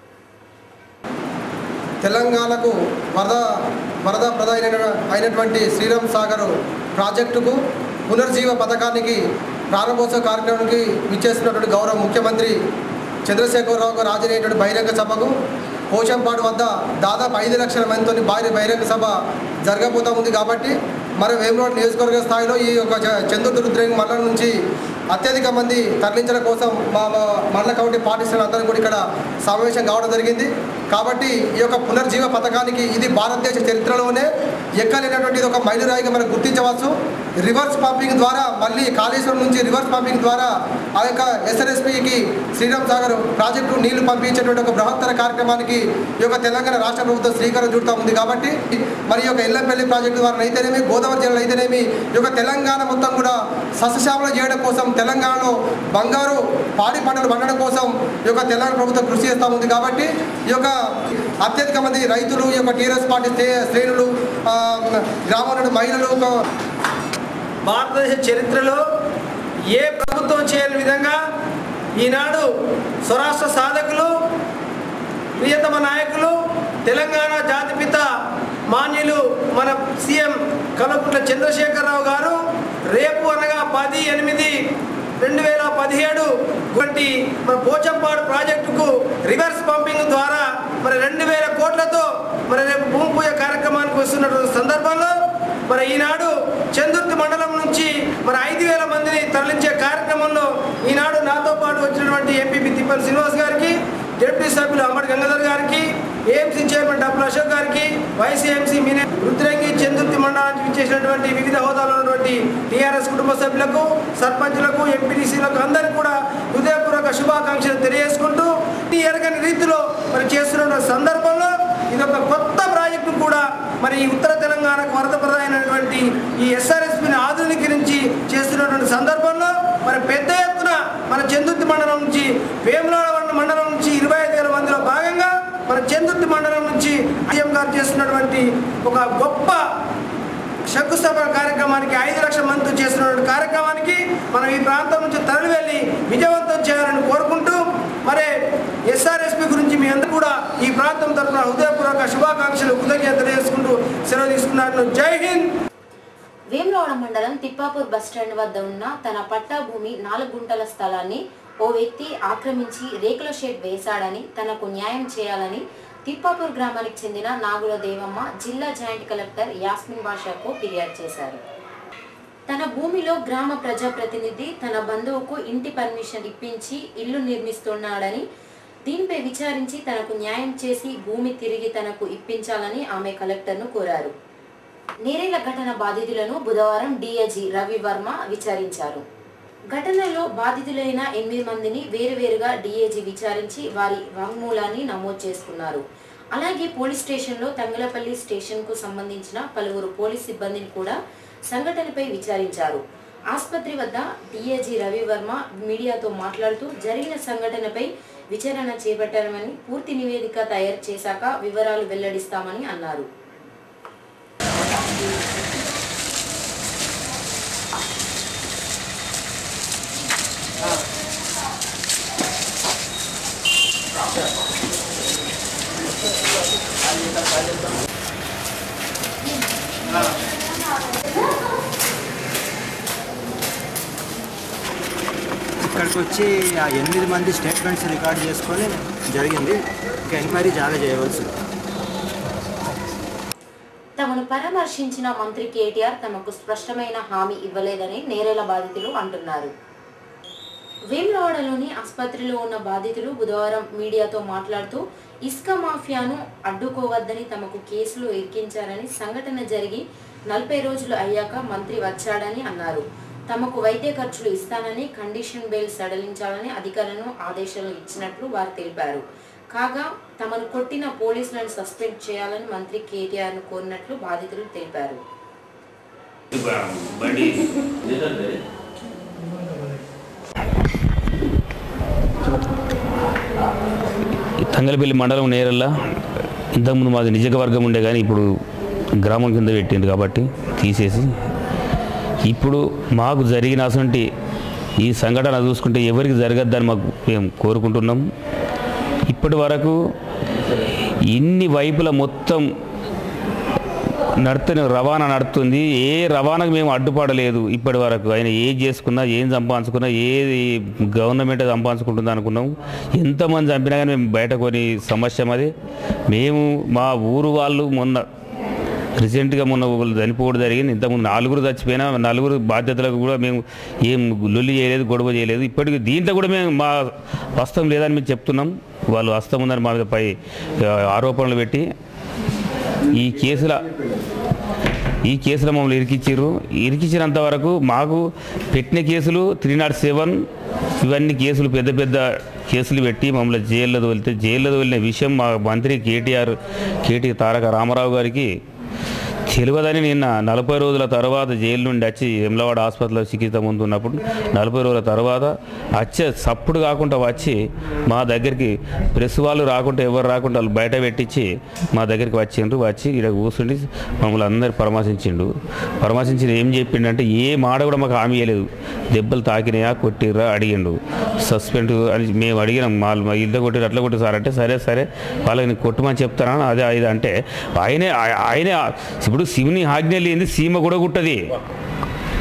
తెలంగాణకు వరద వరద ప్రధాన అయినటువంటి శ్రీరామ్ సాగర్ ప్రాజెక్టుకు పునర్జీవ పథకానికి ప్రారంభోత్సవ కార్యక్రమానికి విచ్చేస్తున్నటువంటి గౌరవ ముఖ్యమంత్రి చంద్రశేఖరరావు గారు హాజరైనటువంటి బహిరంగ సభకు పోచంపాడు వద్ద దాదాపు ఐదు లక్షల మందితో భారీ బహిరంగ సభ జరగబోతా ఉంది కాబట్టి మరి వేములవాడ నియోజకవర్గ స్థాయిలో ఈ యొక్క చంద్రుడు రుద్రేంగి మండలం నుంచి అత్యధిక మంది తరలించడం కోసం మా మా మండల కమిటీ పార్టీసులు అందరూ కూడా ఇక్కడ సమావేశం కావడం జరిగింది కాబట్టి ఈ యొక్క పునర్జీవ పథకానికి ఇది భారతదేశ చరిత్రలోనే ఎక్కలేనటువంటి ఇది ఒక మైలురాయిగా మనం గుర్తించవచ్చు రివర్స్ పంపింగ్ ద్వారా మళ్ళీ కాళేశ్వరం నుంచి రివర్స్ పంపింగ్ ద్వారా ఆ యొక్క ఎస్ఆర్ఎస్పికి శ్రీరామ్ సాగర్ ప్రాజెక్టు నీళ్లు పంపించేటువంటి ఒక బృహత్తర కార్యక్రమానికి ఈ యొక్క తెలంగాణ రాష్ట్ర ప్రభుత్వం శ్రీకారం చుడతా ఉంది కాబట్టి మరి ఈ యొక్క ఎల్లంపల్లి ప్రాజెక్టు ద్వారా అయితేనేమి గోదావరి జిల్లాలో అయితేనేమి ఈ యొక్క తెలంగాణ మొత్తం కూడా సస్యశ్యామలం చేయడం కోసం తెలంగాణలో బంగారు పాడి పంటలు పండడం కోసం ఈ యొక్క తెలంగాణ ప్రభుత్వం కృషి చేస్తూ ఉంది కాబట్టి ఈ యొక్క అత్యధిక మంది రైతులు ఈ యొక్క టీఆర్ఎస్ పార్టీ శ్రే- శ్రేణులు ఆ, గ్రామంలో మహిళలు ఒక భారతదేశ చరిత్రలో ఏ ప్రభుత్వం చేయని విధంగా ఈనాడు స్వరాష్ట్ర సాధకులు ప్రియతమ నాయకులు తెలంగాణ జాతిపిత మాన్యులు మన సీఎం కల్వకుంట్ల చంద్రశేఖరరావు గారు రేపు అనగా పది ఎనిమిది రెండు వేల పదిహేడు వంటి మన పోచంపాడు ప్రాజెక్టుకు రివర్స్ పంపింగ్ ద్వారా మరి రెండు వేల కోట్లతో మరి రేపు భూమి పూజ కార్యక్రమానికి వస్తున్నటువంటి సందర్భంలో మరి ఈనాడు చందుర్తి మండలం నుంచి మరి ఐదు వేల మందిని తరలించే కార్యక్రమంలో ఈనాడు నాతో పాటు వచ్చినటువంటి ఎంపీపీ తిప్పల్ శ్రీనివాస్ గారికి డిప్యూటీ సభ్యులు అంబటి గంగాధర్ గారికి ఏఎంసీ చైర్మన్ డబ్బుల అశోక్ గారికి వైసీఎంసీ మీనే రుద్రంగి చందుర్తి మండలానికి ఇచ్చేసినటువంటి వివిధ హోదాలో ఉన్నటువంటి టీఆర్ఎస్ కుటుంబ సభ్యులకు సర్పంచులకు ఎంపీటీసీలకు అందరికీ కూడా హృదయపూర్వక శుభాకాంక్షలు తెలియజేసుకుంటూ ఈ ఎరగని రీతిలో మరి చేస్తున్న సందర్భంలో ఇది ఒక కొత్త ప్రాజెక్టు కూడా మరి ఈ ఉత్తర తెలంగాణకు వరద ప్రధానమైనటువంటి ఈ ఎస్ఆర్ఎస్పిని ఆధునీకరించి చేస్తున్నటువంటి సందర్భంలో మరి పెద్ద ఎత్తున మన చందుర్తి మండలం నుంచి వేములవాడ మండలం నుంచి ఇరవై ఐదు వేల మందిలో భాగంగా మన చందుర్తి మండలం నుంచి ఐఎం గారు చేస్తున్నటువంటి ఒక గొప్ప శంకుస్థాపన కార్యక్రమానికి ఐదు లక్షల మందితో చేస్తున్నటువంటి కార్యక్రమానికి మనం ఈ ప్రాంతం నుంచి తరలి వెళ్ళి విజయవంతం చేయాలని కోరుకుంటూ మరి ఎస్ఆర్ఎస్పి గురించి మీ అందరూ కూడా ఈ ప్రాంతం తరఫున హృదయపూర్వక శుభాకాంక్షలు కృతజ్ఞత తెలియజేసుకుంటూ సెలవు తీసుకున్నాను జై హింద్ వేములవాడ మండలం తిప్పాపూర్ బస్టాండ్ వద్ద ఉన్న తన పట్టా భూమి నాలుగు గుంటల స్థలాన్ని ఓ వ్యక్తి ఆక్రమించి రేకుల షెడ్ వేశాడని తనకు న్యాయం చేయాలని తిప్పాపూర్ గ్రామానికి చెందిన నాగుల దేవమ్మ జిల్లా జాయింట్ కలెక్టర్ యాస్మిన్ బాషాకు ఫిర్యాదు చేశారు తన భూమిలో గ్రామ ప్రజాప్రతినిధి తన బంధువుకు ఇంటి పర్మిషన్ ఇప్పించి ఇల్లు నిర్మిస్తున్నాడని దీనిపై విచారించి తనకు న్యాయం చేసి భూమి తిరిగి తనకు ఇప్పించాలని ఆమె కలెక్టర్ను కోరారు నేరేల ఘటన బాధితులను బుధవారం డిఐజీ రవి వర్మ విచారించారు ఘటనలో బాధితులైన ఎనిమిది మందిని వేరువేరుగా డిఏజీ విచారించి వారి వాంగ్మూలాన్ని నమోదు చేసుకున్నారు అలాగే పోలీస్ స్టేషన్లో తంగలపల్లి స్టేషన్కు సంబంధించిన పలువురు పోలీస్ సిబ్బందిని కూడా సంఘటనపై విచారించారు ఆసుపత్రి వద్ద డిఏజీ రవివర్మ మీడియాతో మాట్లాడుతూ జరిగిన సంఘటనపై విచారణ చేపట్టామని పూర్తి నివేదిక తయారు చేశాక వివరాలు వెల్లడిస్తామని అన్నారు ఇక్కడికి వచ్చి ఆ ఎనిమిది మంది స్టేట్మెంట్స్ రికార్డ్ చేసుకొని జరిగింది ఇంకా ఎంక్వైరీ చాలా చేయవలసింది తమను పరామర్శించిన మంత్రి కేటీఆర్ తమకు స్పష్టమైన హామీ ఇవ్వలేదని నేరేల బాధితులు అంటున్నారు వేములవాడలోని ఆసుపత్రిలో ఉన్న బాధితులు బుధవారం మీడియాతో మాట్లాడుతూ ఇసుక మాఫియాను అడ్డుకోవద్దని తమకు కేసులు ఎక్కించారని సంఘటన జరిగి నలభై రోజులు అయ్యాక మంత్రి వచ్చాడని అన్నారు తమకు వైద్య ఖర్చులు ఇస్తానని కండిషన్ బెయిల్ సడలించాలని అధికారులను ఆదేశాలు ఇచ్చినట్లు వారు తెలిపారు కాగా తమను కొట్టిన పోలీసులను సస్పెండ్ చేయాలని మంత్రి కేటీఆర్ను కోరినట్లు బాధితులు తెలిపారు తంగలపల్లి మండలం నేరల్లా ఇంతకుముందు మాది నిజవర్గం ఉండే కానీ ఇప్పుడు గ్రామం కింద పెట్టింది కాబట్టి తీసేసి ఇప్పుడు మాకు జరిగిన అసంటి ఈ సంఘటన చూసుకుంటే ఎవరికి జరగద్దని మాకు మేము కోరుకుంటున్నాం ఇప్పటి వరకు ఇన్ని వైపుల మొత్తం నడుతున్న రవాణా నడుతుంది ఏ రవాణాకు మేము అడ్డుపడలేదు ఇప్పటి వరకు ఆయన ఏం చేసుకున్నా ఏం సంపాదించుకున్నా ఏది గవర్నమెంట్ సంపాదించుకుంటుంది అనుకున్నాం ఎంతమంది చంపినా కానీ మేము బయట కొని సమస్య అది మేము మా ఊరు వాళ్ళు మొన్న రీసెంట్గా మొన్న ఒకళ్ళు చనిపోవడం జరిగింది ఇంతకుముందు నలుగురు చచ్చిపోయినా నలుగురు బాధ్యతలకు కూడా మేము ఏం లొల్లి చేయలేదు గొడవ చేయలేదు ఇప్పటికి దీంట్లో కూడా మేము మా హస్తం లేదని మేము చెప్తున్నాం వాళ్ళు హస్తం ఉందని మా మీద పై ఆ, ఆరోపణలు పెట్టి ఈ కేసుల ఈ కేసులో మమ్మల్ని ఇరికిచ్చారు ఇరికించినంత వరకు మాకు పెట్టిన కేసులు త్రీ నాట్ సెవెన్ ఇవన్నీ కేసులు పెద్ద పెద్ద కేసులు పెట్టి మమ్మల్ని జైల్లో వెళ్తే జైల్లో వెళ్ళిన విషయం మా మంత్రి కేటీఆర్ కేటీ తారక రామారావు గారికి తెలియదని నిన్న నలభై రోజుల తర్వాత జైలు నుండి వచ్చి ఎమ్లవాడ ఆసుపత్రిలో చికిత్స ముందు ఉన్నప్పుడు నలభై రోజుల తర్వాత వచ్చే సప్పుడు కాకుండా వచ్చి మా దగ్గరికి ప్రెస్ వాళ్ళు రాకుండా ఎవరు రాకుండా వాళ్ళు బయట పెట్టించి మా దగ్గరికి వచ్చిండ్రు వచ్చి ఇక్కడ కూర్చుండి మమ్మల్ని అందరు పరామర్శించిండు పరామర్శించి ఏం చెప్పిండంటే ఏ మాట కూడా మాకు హామీ ఇవ్వలేదు దెబ్బలు తాకినాయా కొట్టిర్రా అడిగిండు సస్పెండ్ అని మేము అడిగినాం వాళ్ళు మా ఇల్లు కొట్టిరు అట్లా కొట్టి సార్ అంటే సరే సరే వాళ్ళని కొట్టమని చెప్తారా అదే ఇది అంటే ఆయనే ఆయ- ఆయనే ఇప్పుడు శివుని ఆజ్ఞ లేని సీమ కూడా కుట్టది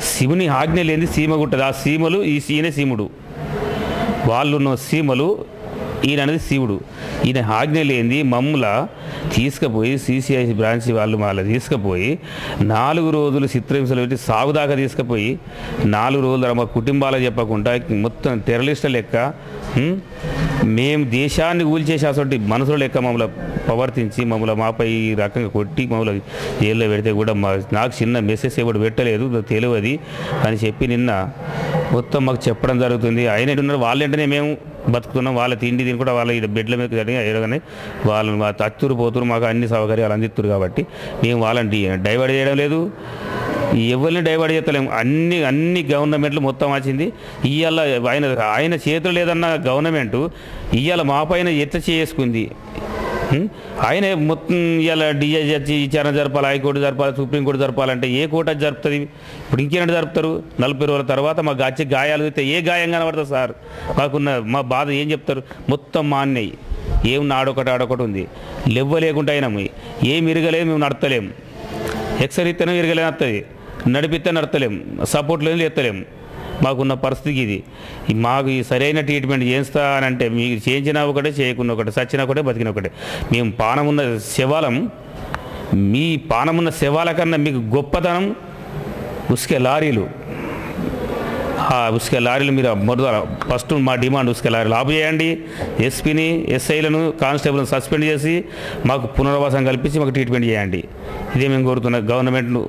శివుని ఆజ్ఞ లేని సీమ గుట్టదు ఆ సీమలు ఈ ఈయన సీముడు వాళ్ళు ఉన్న సీమలు ఈయన అనేది శివుడు ఈయన ఆజ్ఞ లేనిది మమ్ముల తీసుకుపోయి సిసిఐ బ్రాంచ్ వాళ్ళు వాళ్ళ తీసుకుపోయి నాలుగు రోజులు చిత్రహింసలు పెట్టి సాగుదాకా తీసుకుపోయి నాలుగు రోజులు మా కుటుంబాలకు చెప్పకుండా మొత్తం టెర్రలిస్టుల లెక్క ఉం? మేము దేశాన్ని కూల్చేసి అసలు మనసులో లెక్క మమ్మల్ని ప్రవర్తించి మమ్మల్ని మాపై ఈ రకంగా కొట్టి మమ్మల్ని జైల్లో పెడితే కూడా మా నాకు చిన్న మెసేజ్ ఎవడు పెట్టలేదు తెలియదు అని చెప్పి నిన్న మొత్తం మాకు చెప్పడం జరుగుతుంది ఆయన ఎటున్నారు వాళ్ళ వెంటనే మేము బతుకుతున్నాం వాళ్ళ తిండి తిని కూడా వాళ్ళ ఈ బెడ్ల మీద జరిగి ఎరగానే వాళ్ళు మా తత్తురు పోతురు మాకు అన్ని సౌకర్యాలు అందిస్తున్నారు కాబట్టి మేము వాళ్ళని డి- డైవర్ట్ చేయడం లేదు ఎవరిని డైవర్ట్ చేస్తలేము అన్ని అన్ని గవర్నమెంట్లు మొత్తం వచ్చింది ఇవాళ ఆయన ఆయన చేతులు లేదన్న గవర్నమెంట్ ఇవాళ మా పైన ఎత్త చేసుకుంది ఉం? ఆయన మొత్తం ఇవాళ డిఐ జడ్జి విచారణ జరపాలి హైకోర్టు జరపాలి సుప్రీంకోర్టు జరపాలంటే ఏ కోర్టు అది జరుపుతుంది ఇప్పుడు ఇంకేంటి జరుపుతారు నలభై రోజుల తర్వాత మా గచ్చి గాయాలు అయితే ఏ గాయం కనబడుతుంది సార్ మాకున్న మా బాధ ఏం చెప్తారు మొత్తం మా అన్నయ్య ఏం ఆడొకటి ఆడొకటి ఉంది లెవ్వ లేకుండా అయినాము ఏం ఇరగలేదు మేము నడతలేం ఎక్సర్ ఇస్తేనే ఇరగలే వస్తుంది నడిపిస్తే నడతలేం సపోర్ట్ లేదు ఎత్తలేం మాకున్న పరిస్థితి ఇది ఈ మాకు ఈ సరైన ట్రీట్మెంట్ చేస్తా అని అంటే మీకు చేయించినా ఒకటే చేయకున్న ఒకటే సచ్చినా ఒకటే బతికిన ఒకటే మేము పానమున్న శవాలం మీ పానమున్న శవాల కన్నా మీకు గొప్పతనం ఉసుకే లారీలు ఆ ఉసుక లారీలు మీరు మొదట ఫస్ట్ మా డిమాండ్ ఉసుక లారీలు ఆపు చేయండి ఎస్పీని ఎస్ఐలను కానిస్టేబుల్ని సస్పెండ్ చేసి మాకు పునరావాసం కల్పించి మాకు ట్రీట్మెంట్ చేయండి ఇదే మేము కోరుతున్నాం గవర్నమెంట్ను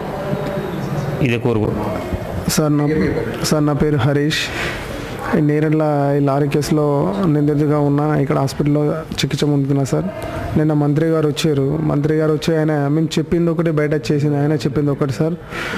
ఇదే కోరుకుంటున్నాం సార్ నా సార్ నా పేరు హరీష్ నేరెళ్ళ ఈ లారీ కేసులో నిందితుగా ఉన్నా ఇక్కడ హాస్పిటల్లో చికిత్స పొందుతున్నా సార్ నిన్న మంత్రి గారు వచ్చారు మంత్రి గారు వచ్చి ఆయన మేము చెప్పింది ఒకటి బయట చేసింది ఆయన చెప్పింది ఒకటి సార్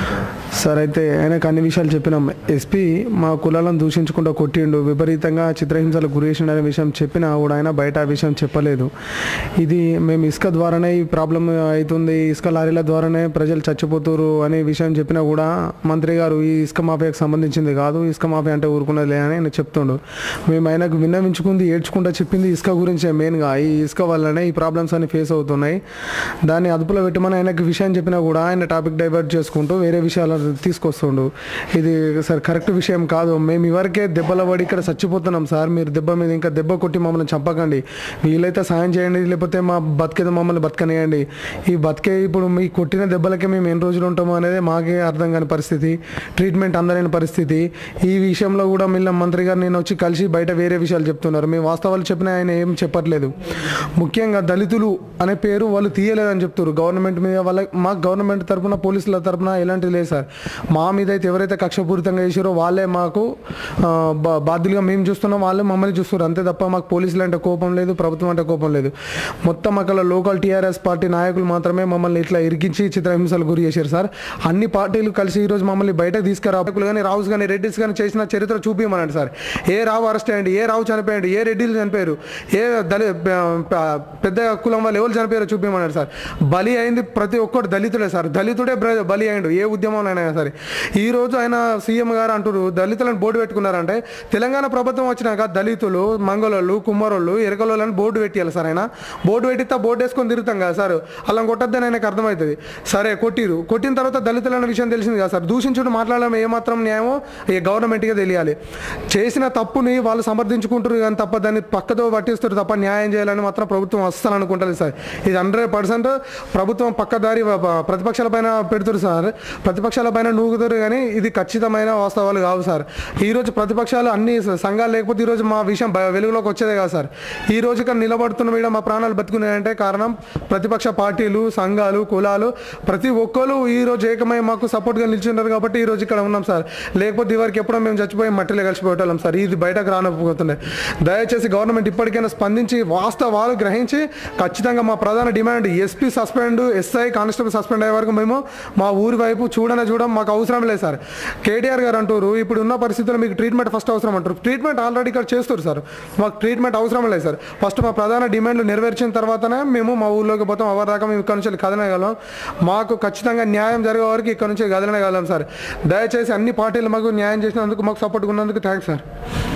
సార్ అయితే ఆయనకు అన్ని విషయాలు చెప్పినాం ఎస్పీ మా కులాలను దూషించకుండా కొట్టిండు విపరీతంగా చిత్రహింసలకు గురి చేసిండు అనే విషయం చెప్పినా కూడా ఆయన బయట ఆ విషయం చెప్పలేదు ఇది మేము ఇసుక ద్వారానే ఈ ప్రాబ్లం అవుతుంది ఇసుక లారీల ద్వారానే ప్రజలు చచ్చిపోతున్నారు అనే విషయం చెప్పినా కూడా మంత్రి గారు ఈ ఇసుక మాఫియాకి సంబంధించింది కాదు ఇసుక మాఫియా అంటే ఊరుకున్నది అని ఆయన చెప్తుండు మేము ఆయనకు విన్నవించుకుంది ఏడ్చుకుంటా చెప్పింది ఇసుక గురించే మెయిన్గా ఈ ఇసుక వల్లనే ఈ ప్రాబ్లమ్స్ అన్ని ఫేస్ అవుతున్నాయి దాన్ని అదుపులో పెట్టమని ఆయనకు విషయం చెప్పినా కూడా ఆయన టాపిక్ డైవర్ట్ చేసుకుంటూ వేరే విషయాలు తీసుకొస్తుండు ఇది సార్ కరెక్ట్ విషయం కాదు మేము ఇవరకే దెబ్బల పడి ఇక్కడ చచ్చిపోతున్నాం సార్ మీరు దెబ్బ మీద ఇంకా దెబ్బ కొట్టి మమ్మల్ని చంపకండి వీలైతే సాయం చేయండి లేకపోతే మా బతికేది మమ్మల్ని బతకనియండి ఈ బతికే ఇప్పుడు మీ కొట్టిన దెబ్బలకే మేము ఎన్ని రోజులు ఉంటామో అనేది మాకే అర్థం కాని పరిస్థితి ట్రీట్మెంట్ అందలేని పరిస్థితి ఈ విషయంలో కూడా మిల్ల మంత్రి గారు నేను వచ్చి కలిసి బయట వేరే విషయాలు చెప్తున్నారు మేము వాస్తవాలు చెప్పిన ఆయన ఏం చెప్పట్లేదు ముఖ్యంగా దళితులు అనే పేరు వాళ్ళు తీయలేదని చెప్తారు గవర్నమెంట్ మీద వాళ్ళ మా గవర్నమెంట్ తరపున పోలీసుల తరపున ఎలాంటిది లేదు సార్ మా మీద అయితే ఎవరైతే కక్షపూరితంగా చేసారో వాళ్ళే మాకు ఆ, బా- బాధ్యులుగా మేము చూస్తున్నాం వాళ్ళే మమ్మల్ని చూస్తున్నారు అంతే తప్ప మాకు పోలీసులు అంటే కోపం లేదు ప్రభుత్వం అంటే కోపం లేదు మొత్తం అక్కడ లోకల్ టీఆర్ఎస్ పార్టీ నాయకులు మాత్రమే మమ్మల్ని ఇట్లా ఇరికించి చిత్రహింసలు గురి చేశారు సార్ అన్ని పార్టీలు కలిసి ఈరోజు మమ్మల్ని బయటకు తీసుకురా నాయకులు కానీ రావుస్ కానీ రెడ్డిస్ కానీ చేసిన చరిత్ర చూపించమనండి సార్ ఏ రావు అరెస్ట్ అయ్యండి ఏ రావు చనిపోయాడు ఏ రెడ్డిలు చనిపోయారు ఏ దళి ప- పెద్ద కులం వాళ్ళు ఎవరు చనిపోయారో చూపించమన్నాడు సార్ బలి అయింది ప్రతి ఒక్కడు దళితుడే సార్ దళితుడే బ్ర- బలి అయిండు ఏ ఉద్యమంలో అయినా సరే ఈ రోజు ఆయన సీఎం గారు అంటారు దళితులను బోర్డు పెట్టుకున్నారంటే తెలంగాణ ప్రభుత్వం వచ్చినాక దళితులు మంగళోళ్ళు కుమ్మరోళ్ళు ఎరకలోళ్ళని బోర్డు పెట్టాలి సార్ ఆయన బోర్డు పెట్టితే బోర్డు వేసుకొని తిరుగుతాం కదా సార్ అలా కొట్టద్దని ఆయనకు అర్థమవుతుంది సరే కొట్టిరు కొట్టిన తర్వాత దళితులు అనే విషయం తెలిసింది కదా సార్ దూషించుడు మాట్లాడడం ఏమాత్రం న్యాయమో ఈ గవర్నమెంట్గా తెలియాలి చేసిన తప్పుని వాళ్ళు సమర్థించుకుంటారు కానీ తప్ప దాన్ని పక్కతో పట్టిస్తారు తప్ప న్యాయం చేయాలని మాత్రం ప్రభుత్వం అస్సలు అనుకుంటలేదు సార్ ఇది హండ్రెడ్ పర్సెంట్ ప్రభుత్వం పక్కదారి ప- ప్రతిపక్షాల పైన పెడుతురు సార్ ప్రతిపక్షాల పైన నూగుతారు కానీ ఇది ఖచ్చితమైన వాస్తవాలు కావు సార్ ఈ రోజు ప్రతిపక్షాలు అన్ని సంఘాలు లేకపోతే ఈ రోజు మా విషయం బ- వెలుగులోకి వచ్చేదే కాదు సార్ ఈ రోజు ఇక్కడ నిలబడుతున్న మీద మా ప్రాణాలు బతుకున్నాయంటే కారణం ప్రతిపక్ష పార్టీలు సంఘాలు కులాలు ప్రతి ఒక్కరు ఈ రోజు ఏకమై మాకు సపోర్ట్గా నిల్చున్నారు కాబట్టి ఈ రోజు ఇక్కడ ఉన్నాం సార్ లేకపోతే ఇవరికి ఎప్పుడో మేము చచ్చిపోయి మట్టిలో కలిసిపోయేటోళ్ళం సార్ ఇది బయటకు రానపోతుండే దయచేసి గవర్నమెంట్ ఇప్పటికైనా స్పందించి వాస్తవాలు గ్రహించి ఖచ్చితంగా మా ప్రధాన demand SP suspend SI constable suspend అయ్యే వరకు మేము మా ఊరి వైపు చూడనే చూడం మాకు అవసరం లేదు సార్ కేటీఆర్ గారు అంటారు ఇప్పుడు ఉన్న పరిస్థితుల్లో మీకు ట్రీట్మెంట్ ఫస్ట్ అవసరం అంటారు ట్రీట్మెంట్ ఆల్రెడీ ఇక్కడ చేస్తారు సార్ మాకు ట్రీట్మెంట్ అవసరం లేదు సార్ ఫస్ట్ మా ప్రధాన డిమాండ్లు నెరవేర్చిన తర్వాతనే మేము మా ఊర్లోకి పోతాం ఎవరి దాకా మేము ఇక్కడ నుంచి కదలగలం మాకు ఖచ్చితంగా న్యాయం జరిగే వరకు ఇక్కడ నుంచి కదలగలం సార్ దయచేసి అన్ని పార్టీలు మాకు న్యాయం చేసినందుకు మాకు సపోర్ట్ ఉన్నందుకు థ్యాంక్స్ సార్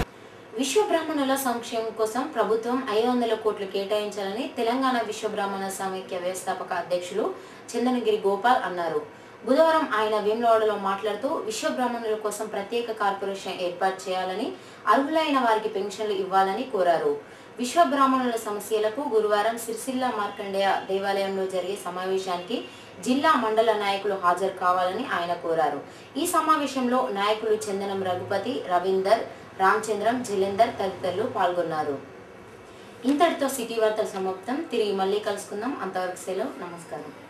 విశ్వ బ్రాహ్మణుల సంక్షేమం కోసం ప్రభుత్వం ఐదు వందల కోట్లు కేటాయించాలని తెలంగాణ విశ్వ బ్రాహ్మణ సమైక్య వ్యవస్థాపక అధ్యక్షులు చందనగిరి గోపాల్ అన్నారు బుధవారం ఆయన వేములవాడలో మాట్లాడుతూ విశ్వబ్రాహ్మణుల కోసం ప్రత్యేక కార్పొరేషన్ ఏర్పాటు చేయాలని అర్హులైన వారికి పెన్షన్లు ఇవ్వాలని కోరారు విశ్వబ్రాహ్మణుల సమస్యలకు గురువారం సిరిసిల్ల మార్కండేయ దేవాలయంలో జరిగే సమావేశానికి జిల్లా మండల నాయకులు హాజరు కావాలని ఆయన కోరారు ఈ సమావేశంలో నాయకులు చందనం రఘుపతి రవీందర్ రామచంద్రం జిలేందర్ తదితరులు పాల్గొన్నారు ఇంతటితో సిటీ వార్తల సమాప్తం తిరిగి మళ్ళీ కలుసుకుందాం అంతవరకు సెలవు నమస్కారం